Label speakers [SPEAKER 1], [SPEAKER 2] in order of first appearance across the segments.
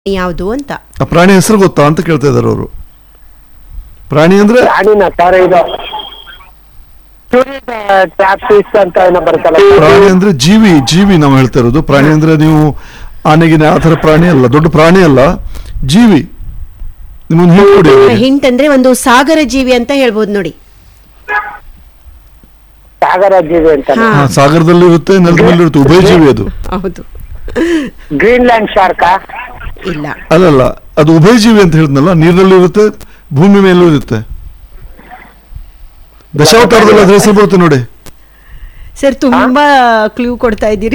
[SPEAKER 1] ಯಾವುದು ಅಂತ
[SPEAKER 2] ಆ ಪ್ರಾಣಿ ಹೆಸರು ಗೊತ್ತಾ ಅಂತ ಕೇಳ್ತಾ ಇದಾರೆ ಅವರು ಪ್ರಾಣಿ ಅಂದ್ರೆ
[SPEAKER 3] ಪ್ರಾಣಿನ ಸರ್ ಇದು ಟ್ಯಾಪ್ಸಿಸ್ ಅಂತ ಏನೋ ಬರುತ್ತಲ್ಲ
[SPEAKER 2] ಪ್ರಾಣಿ ಅಂದ್ರೆ ಜೀವಿ ಜೀವಿ ನಾವು ಹೇಳ್ತಾ ಇರೋದು ಪ್ರಾಣಿ ಅಂದ್ರೆ ನೀವು ಆನೆಗಿನ ಆ ಥರ ಪ್ರಾಣಿ ಅಲ್ಲ ದೊಡ್ಡ ಪ್ರಾಣಿ ಅಲ್ಲ ಜೀವಿ ನಿಮ್ಮೊಂದು ಹಿಂಟ್ ಕೊಡಿ ಅವ್ರಿಗೆ.
[SPEAKER 1] ಹಿಂಟ್ ಅಂದ್ರೆ ಒಂದು ಸಾಗರ ಜೀವಿ ಅಂತ ಹೇಳ್ಬೋದು ನೋಡಿ
[SPEAKER 3] ಸಾಗರ ಜೀವಿ ಅಂತ
[SPEAKER 1] ಹಾ.
[SPEAKER 2] ಹಾ, ಸಾಗರದಲ್ಲಿ ಇರುತ್ತೆ ನೆಲದ ಮೇಲೆ ಇರುತ್ತೆ ಉಭಯ ಜೀವಿ ಅದು
[SPEAKER 1] ಹೌದು
[SPEAKER 3] ಗ್ರೀನ್ಲ್ಯಾಂಡ್ ಶಾರ್ಕ
[SPEAKER 1] ಇಲ್ಲ
[SPEAKER 2] ಅಲ್ಲಲ್ಲ ಅದು ಉಭಯ ಜೀವಿ ಅಂತ ಹೇಳಿದ್ನಲ್ಲ ನೀರಿನಲ್ಲಿ ಇರುತ್ತೆ ಭೂಮಿ ಮೇಲೂ ಇರುತ್ತೆ ದಶಾವತಾರದಲ್ಲಿ ಅದ್ರ ಹೆಸರು ಬರುತ್ತೆ ನೋಡಿ
[SPEAKER 1] ಸರ್ ತುಂಬಾ ಕ್ಲೂ ಕೊಡ್ತಾ ಇದ್ದೀರಿ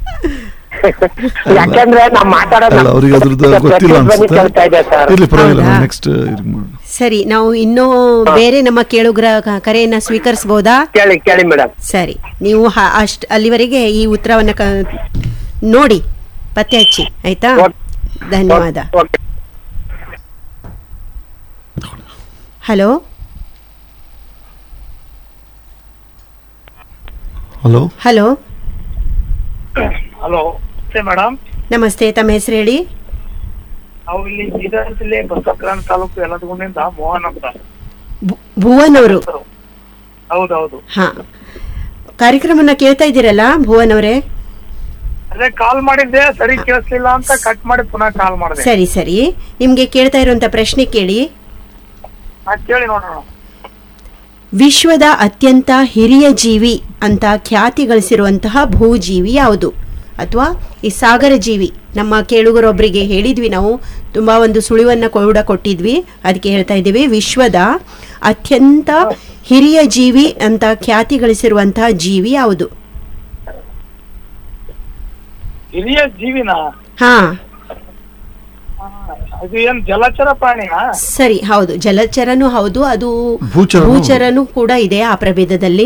[SPEAKER 3] ಯಾಕಂದ್ರೆ ನಾವ್ ಮಾತಾಡೋದು
[SPEAKER 2] ಅಲ್ಲ ಅವ್ರಿಗೆ ಅದ್ರದ್ದು ಗೊತ್ತಿಲ್ಲ
[SPEAKER 3] ಪ್ರತಿಧ್ವನಿ ಕೇಳ್ತಾ ಇದೆ
[SPEAKER 2] ಅನ್ಸುತ್ತೆ
[SPEAKER 3] ಸರ್
[SPEAKER 2] ಇರ್ಲಿ ಪರವಾಗಿಲ್ಲ
[SPEAKER 1] ಹೌದಾ?
[SPEAKER 2] ನೆಕ್ಸ್ಟ್
[SPEAKER 1] ಸರಿ ನಾವು ಇನ್ನೂ ಬೇರೆ ನಮ್ಮ ಕೇಳುಗರ ಕ- ಕರೆಯನ್ನ ಸ್ವೀಕರಿಸಬಹುದಾ
[SPEAKER 3] ಕೇಳಿ ಕೇಳಿ ಮೇಡಮ್
[SPEAKER 1] ಸರಿ ನೀವು ಹ- ಅಷ್ಟ್ ಅಲ್ಲಿವರೆಗೆ ಈ ಉತ್ತರವನ್ನ ಕ- ನೋಡಿ ಪತ್ತೆ ಹಚ್ಚಿ ಆಯ್ತಾ ಧನ್ಯವಾದ
[SPEAKER 3] okay
[SPEAKER 1] hello
[SPEAKER 2] hello
[SPEAKER 1] hello
[SPEAKER 4] hello ನಮಸ್ತೆ ಮೇಡಮ್
[SPEAKER 1] ನಮಸ್ತೆ ತಮ್ಮ ಹೆಸರು ಹೇಳಿ
[SPEAKER 4] ನಾವು ಇಲ್ಲಿ ಬೀದರ್ ಜಿಲ್ಲೆ ಬಸವಕಲ್ಯಾಣ ತಾಲೂಕು ಯಲದಗುಂಡಿಂದ ಮೋಹನ್ ಅಂತ
[SPEAKER 1] ಭು- ಭುವನ್ ಅವರು
[SPEAKER 4] ಹೌದೌದು
[SPEAKER 1] ಹಾ ಕಾರ್ಯಕ್ರಮನ ಕೇಳ್ತಾ ಇದ್ದೀರಲ್ಲ ಭುವನ್ ಅವರೇ
[SPEAKER 4] ಅದೇ ಕಾಲ್ ಮಾಡಿದ್ದೆ ಸರಿ ಕೇಳಿಸ್ಲಿಲ್ಲ ಅಂತ ಕಟ್ ಮಾಡಿ ಪುನಃ ಕಾಲ್ ಮಾಡಿದೆ
[SPEAKER 1] ಸರಿ ಸರಿ ನಿಮ್ಗೆ ಕೇಳ್ತಾ ಇರುವಂತ ಪ್ರಶ್ನೆ ಕೇಳಿ
[SPEAKER 4] ಹಾ ಕೇಳಿ ನೋಡೋಣ
[SPEAKER 1] ವಿಶ್ವದ ಅತ್ಯಂತ ಹಿರಿಯ ಜೀವಿ ಅಂತ ಖ್ಯಾತಿ ಗಳಿಸಿರುವಂತಹ ಭೂಜೀವಿ ಯಾವುದು ಅಥವಾ ಈ ಸಾಗರ ಜೀವಿ ನಮ್ಮ ಕೇಳುಗರೊಬ್ಬರಿಗೆ ಹೇಳಿದ್ವಿ ನಾವು ತುಂಬಾ ಒಂದು ಸುಳಿವನ್ನ ಕೂಡ ಕೊಟ್ಟಿದ್ವಿ ಅದಕ್ಕೆ ಹೇಳ್ತಾ ಇದ್ದೀವಿ ವಿಶ್ವದ ಅತ್ಯಂತ ಹಿರಿಯ ಜೀವಿ ಅಂತ ಖ್ಯಾತಿ ಗಳಿಸಿರುವಂತಹ ಜೀವಿ ಯಾವುದು
[SPEAKER 4] ಹಿರಿಯ ಜೀವಿನ
[SPEAKER 1] ಹಾ
[SPEAKER 4] ಅದು ಏನ್ ಜಲಚರ ಪ್ರಾಣಿನಾ
[SPEAKER 1] ಸರಿ ಹೌದು ಜಲಚರನು ಹೌದು ಅದು
[SPEAKER 2] ಭೂಚರನೂ ಹೌದು.
[SPEAKER 1] ಭೂಚರನು ಕೂಡ ಇದೆ ಆ ಪ್ರಭೇದದಲ್ಲಿ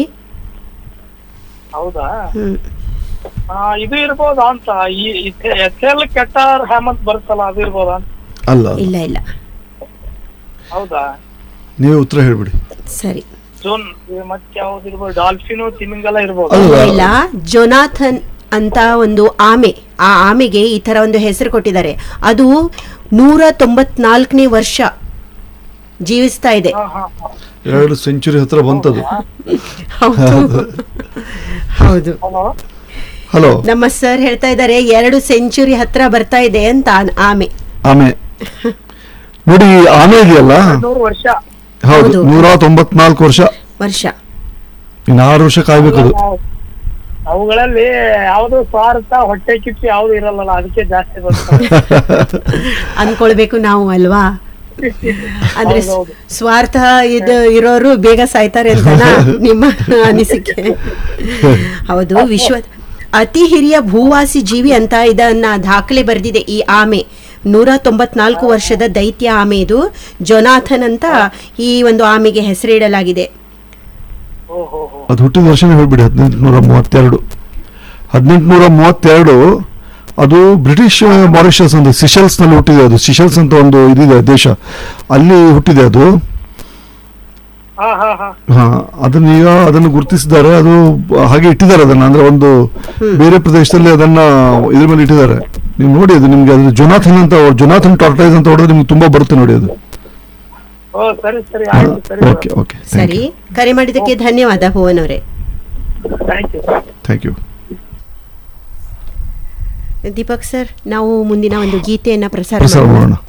[SPEAKER 4] ಹೌದಾ
[SPEAKER 1] ಹ್ಮ್
[SPEAKER 4] ಆ, ಇದು ಇರ್ಬೋದಾ ಅಂತ ಈ ಎಚ್ ಎಲ್ ಕೆಟ್ಟಾರ್ ಹೇಮಂತ್ ಬರುತ್ತಲ್ಲ ಅದು ಇರ್ಬೋದಾ ಅಂತ
[SPEAKER 2] ಅಲ್ಲ
[SPEAKER 1] ಇಲ್ಲ ಇಲ್ಲ
[SPEAKER 4] ಹೌದಾ
[SPEAKER 2] ನೀವೇ ಉತ್ತರ ಹೇಳ್ಬಿಡಿ
[SPEAKER 1] ಸರಿ
[SPEAKER 4] ಜೋನ್ ಮತ್ತೆ ಯಾವ್ದು ಇರ್ಬೋದು ಡಾಲ್ಫಿನು ತಿಮಿಂಗಲ ಇರ್ಬೋದು
[SPEAKER 2] ಅಲ್ಲ.
[SPEAKER 1] ಇಲ್ಲ ಜೊನಾಥನ್ ಅಂತ ಒಂದು ಆಮೆ ಆ ಆಮೆಗೆ ಈ ತರ ಒಂದು ಹೆಸರು ಕೊಟ್ಟಿದ್ದಾರೆ ಅದು ನೂರ ತೊಂಬತ್ನಾಲ್ಕನೇ ವರ್ಷ ಜೀವಿಸ್ತಾ ಇದೆ
[SPEAKER 4] ಹಾ ಹಾ ಹಾ.
[SPEAKER 2] ಎರಡು ಸೆಂಚುರಿ ಹತ್ರ ಬಂತದು
[SPEAKER 1] ಹೌದು ಹೌದು
[SPEAKER 4] ಹಲೋ
[SPEAKER 2] ಹಲೋ
[SPEAKER 1] ನಮ್ಮ ಸರ್ ಹೇಳ್ತಾ ಇದ್ದಾರೆ ಎರಡು ಸೆಂಚುರಿ ಹತ್ರ ಬರ್ತಾ ಇದೆ ಅಂತ ಆ- ಆಮೆ
[SPEAKER 2] ಆಮೆ ನೋಡಿ ಈ ಆಮೆ ಇದೆಯಲ್ಲ
[SPEAKER 4] ನೂರು ವರ್ಷ
[SPEAKER 2] ಹೌದು
[SPEAKER 1] ಹೌದು.
[SPEAKER 2] ನೂರ ತೊಂಬತ್ನಾಲ್ಕು ವರ್ಷ
[SPEAKER 1] ವರ್ಷ
[SPEAKER 2] ಇನ್ನು ಆರು ವರ್ಷ ಕಾಯ್ಬೇಕದು
[SPEAKER 4] ಅವುಗಳಲ್ಲಿ ಯಾವ್ದು ಸ್ವಾರ್ಥ ಹೊಟ್ಟೆ ಕಿಚ್ಚು ಯಾವ್ದು ಇರಲ್ಲ ಅದಕ್ಕೆ ಜಾಸ್ತಿ ಬರ್ತದೆ
[SPEAKER 1] ಅನ್ಕೊಳ್ಬೇಕು ನಾವು ಅಲ್ವಾ ಅಂದ್ರೆ ಸ್-
[SPEAKER 4] ಹೌದೌದು.
[SPEAKER 1] ಸ್ವಾರ್ಥ ಇದು ಇರೋರು ಬೇಗ ಸಾಯ್ತಾರೆ ಅಂತನಾ ನಿಮ್ಮ ಅನಿಸಿಕೆ ಹೌದು ವಿಶ್ವ ಅತಿ ಹಿರಿಯ ಭೂವಾಸಿ ಜೀವಿ ಅಂತ ಇದನ್ನ ದಾಖಲೆ ಬರೆದಿದೆ ಈ ಆಮೆ ನೂರ ತೊಂಬತ್ನಾಲ್ಕು ವರ್ಷದ ದೈತ್ಯ ಆಮೆ ಇದು ಜೊನಾಥನ್ ಅಂತ ಈ ಒಂದು ಆಮೆಗೆ ಹೆಸರಿಡಲಾಗಿದೆ
[SPEAKER 4] ಓಹೋ ಹೋ
[SPEAKER 2] ಅದು ಹುಟ್ಟಿದ ವರ್ಷನೇ ಹೇಳ್ಬಿಡಿ ಹದಿನೆಂಟುನೂರ ಮೂವತ್ತೆರಡು ಹದಿನೆಂಟುನೂರ ಮೂವತ್ತೆರಡು ಅದು ಬ್ರಿಟಿಷ್ ಮಾರಿಷಸ್ ಅಂತ ಸಿಶಲ್ಸ್ ನಲ್ಲಿ ಹುಟ್ಟಿದೆ ಅದು ಸಿಶಲ್ಸ್ ಅಂತ ಒಂದು ಇದಿದೆ ದೇಶ ಅಲ್ಲಿ ಹುಟ್ಟಿದೆ ಅದು
[SPEAKER 4] ಹಾ ಹಾ ಹಾ
[SPEAKER 2] ಹಾ ಅದನ್ನ ಈಗ ಅದನ್ನು ಗುರುತಿಸಿದ್ದಾರೆ ಅದು ಬ- ಹಾಗೆ ಇಟ್ಟಿದ್ದಾರೆ ಅದನ್ನ ಅಂದ್ರೆ ಒಂದು ಬೇರೆ ಪ್ರದೇಶದಲ್ಲಿ ಅದನ್ನ ಇದ್ರ ಮೇಲೆ ಇಟ್ಟಿದ್ದಾರೆ ನೀವು ನೋಡಿ ಅದು ನಿಮ್ಗೆ ಅದು ಜೊನಾಥನ್ ಅಂತ ಜೊನಾಥನ್ ಟಾರ್ಟೈಸ್ ಅಂತ ಹೊಡೆದ್ರೆ ನಿಮ್ಗೆ ತುಂಬಾ ಬರುತ್ತೆ ನೋಡಿ ಅದು
[SPEAKER 4] ಓ ಸರಿ ಸರಿ ಆಯ್ತು ಸರಿ
[SPEAKER 2] ಓಕೆ ಓಕೆ
[SPEAKER 1] ಸರಿ ಕರೆ ಮಾಡಿದ್ದಕ್ಕೆ ಧನ್ಯವಾದ ಭುವನ್ ಅವರೇ
[SPEAKER 4] thank you
[SPEAKER 2] thank you
[SPEAKER 1] Deepak sir ನಾವು ಮುಂದಿನ ಒಂದು ಗೀತೆಯನ್ನ ಪ್ರಸಾರ
[SPEAKER 2] ಪ್ರಸಾರ
[SPEAKER 1] ಮಾಡೋಣ
[SPEAKER 2] ಮಾಡೋಣ